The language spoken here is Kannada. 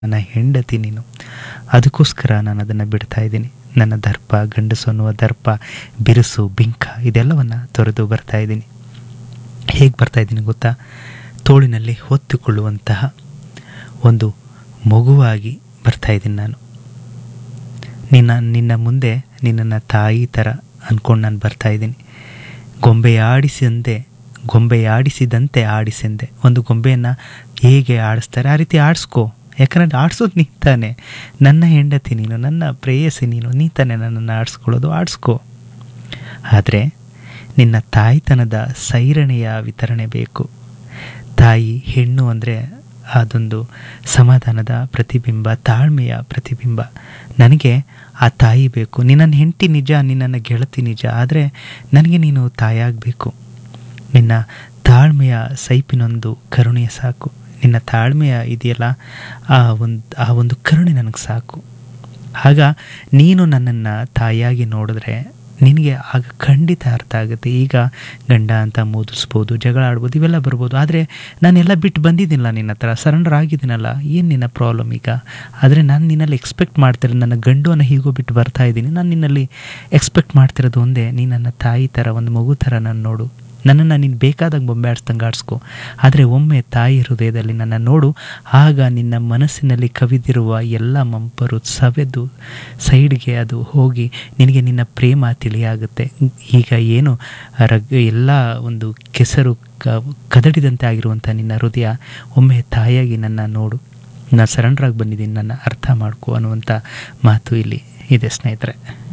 ನನ್ನ ಹೆಂಡತಿ ನೀನು ಅದಕ್ಕೋಸ್ಕರ ನಾನು ಅದನ್ನು ಬಿಡ್ತಾ ಇದ್ದೀನಿ ನನ್ನ ದರ್ಪ ಗಂಡಸು ಅನ್ನುವ ದರ್ಪ ಬಿರುಸು ಬಿಂಕ ಇದೆಲ್ಲವನ್ನು ತೊರೆದು ಬರ್ತಾ ಇದ್ದೀನಿ ಹೇಗೆ ಬರ್ತಾ ಇದ್ದೀನಿ ಗೊತ್ತಾ ತೋಳಿನಲ್ಲಿ ಹೊತ್ತುಕೊಳ್ಳುವಂತಹ ಒಂದು ಮಗುವಾಗಿ ಬರ್ತಾ ಇದ್ದೀನಿ ನಾನು ನಿನ್ನ ನಿನ್ನ ಮುಂದೆ ನಿನ್ನನ್ನು ತಾಯಿ ಥರ ಅಂದ್ಕೊಂಡು ನಾನು ಬರ್ತಾ ಇದ್ದೀನಿ ಗೊಂಬೆ ಆಡಿಸಿದಂತೆ ಗೊಂಬೆ ಆಡಿಸಿದಂತೆ ಆಡಿಸೆಂದೆ ಒಂದು ಗೊಂಬೆಯನ್ನು ಹೇಗೆ ಆಡಿಸ್ತಾರೆ ಆ ರೀತಿ ಆಡಿಸ್ಕೋ ಯಾಕಂದರೆ ಆಡಿಸೋದು ನೀ ತಾನೆ ನನ್ನ ಹೆಂಡತಿ ನೀನು ನನ್ನ ಪ್ರೇಯಸಿ ನೀನು ನೀ ತಾನೆ ನನ್ನನ್ನು ಆಡಿಸ್ಕೊಳ್ಳೋದು ಆಡಿಸ್ಕೋ ಆದರೆ ನಿನ್ನ ತಾಯ್ತನದ ಸೈರಣೆಯ ವಿತರಣೆ ಬೇಕು ತಾಯಿ ಹೆಣ್ಣು ಅಂದರೆ ಅದೊಂದು ಸಮಾಧಾನದ ಪ್ರತಿಬಿಂಬ ತಾಳ್ಮೆಯ ಪ್ರತಿಬಿಂಬ ನನಗೆ ಆ ತಾಯಿ ಬೇಕು ನಿನ್ನನ್ನು ಹೆಂಡತಿ ನಿಜ ನಿನ್ನನ್ನು ಗೆಳತಿ ನಿಜ ಆದರೆ ನನಗೆ ನೀನು ತಾಯಾಗಬೇಕು ನಿನ್ನ ತಾಳ್ಮೆಯ ಸೈಪಿನೊಂದು ಕರುಣೆಯ ಸಾಕು ನಿನ್ನ ತಾಳ್ಮೆಯ ಇದೆಯಲ್ಲ ಆ ಒಂದು ಆ ಒಂದು ಕರುಣೆ ನನಗೆ ಸಾಕು ಆಗ ನೀನು ನನ್ನನ್ನು ತಾಯಿಯಾಗಿ ನೋಡಿದ್ರೆ ನಿನಗೆ ಆಗ ಖಂಡಿತ ಅರ್ಥ ಆಗುತ್ತೆ ಈಗ ಗಂಡ ಅಂತ ಮೋದಿಸ್ಬೋದು ಜಗಳ ಆಡ್ಬೋದು ಇವೆಲ್ಲ ಬರ್ಬೋದು ಆದರೆ ನಾನೆಲ್ಲ ಬಿಟ್ಟು ಬಂದಿದ್ದೀನಲ್ಲ ನಿನ್ನ ಹತ್ರ ಸರೆಂಡರ್ ಆಗಿದ್ದೀನಲ್ಲ ಏನು ನಿನ್ನ ಪ್ರಾಬ್ಲಮ್ ಈಗ ಆದರೆ ನಾನು ನಿನ್ನಲ್ಲಿ ಎಕ್ಸ್ಪೆಕ್ಟ್ ಮಾಡ್ತಿರೋ ನನ್ನ ಗಂಡು ಅನ್ನೋ ಹೀಗೋ ಬಿಟ್ಟು ಬರ್ತಾ ಇದ್ದೀನಿ ನಾನು ನಿನ್ನಲ್ಲಿ ಎಕ್ಸ್ಪೆಕ್ಟ್ ಮಾಡ್ತಿರೋದು ಒಂದೇ ನೀ ನನ್ನ ತಾಯಿ ಥರ ಒಂದು ಮಗು ಥರ ನಾನು ನೋಡು ನನ್ನನ್ನು ನೀನು ಬೇಕಾದಾಗ ಬೊಂಬೆ ಆಡಿಸ್ದಂಗೆ ಆಡಿಸ್ಕೊ ಆದರೆ ಒಮ್ಮೆ ತಾಯಿ ಹೃದಯದಲ್ಲಿ ನನ್ನ ನೋಡು ಆಗ ನಿನ್ನ ಮನಸ್ಸಿನಲ್ಲಿ ಕವಿದಿರುವ ಎಲ್ಲ ಮಂಪರು ಸವೆದು ಸೈಡ್ಗೆ ಅದು ಹೋಗಿ ನಿನಗೆ ನಿನ್ನ ಪ್ರೇಮ ತಿಳಿಯಾಗುತ್ತೆ ಈಗ ಏನು ರಗ್ ಎಲ್ಲ ಒಂದು ಕೆಸರು ಕ ಕದಡಿದಂತೆ ಆಗಿರುವಂಥ ನಿನ್ನ ಹೃದಯ ಒಮ್ಮೆ ತಾಯಿಯಾಗಿ ನನ್ನ ನೋಡು ನಾನು ಸರೆಂಡ್ರಾಗಿ ಬಂದಿದ್ದೀನಿ ನನ್ನ ಅರ್ಥ ಮಾಡ್ಕೊ ಅನ್ನುವಂಥ ಮಾತು ಇಲ್ಲಿ ಇದೆ ಸ್ನೇಹಿತರೆ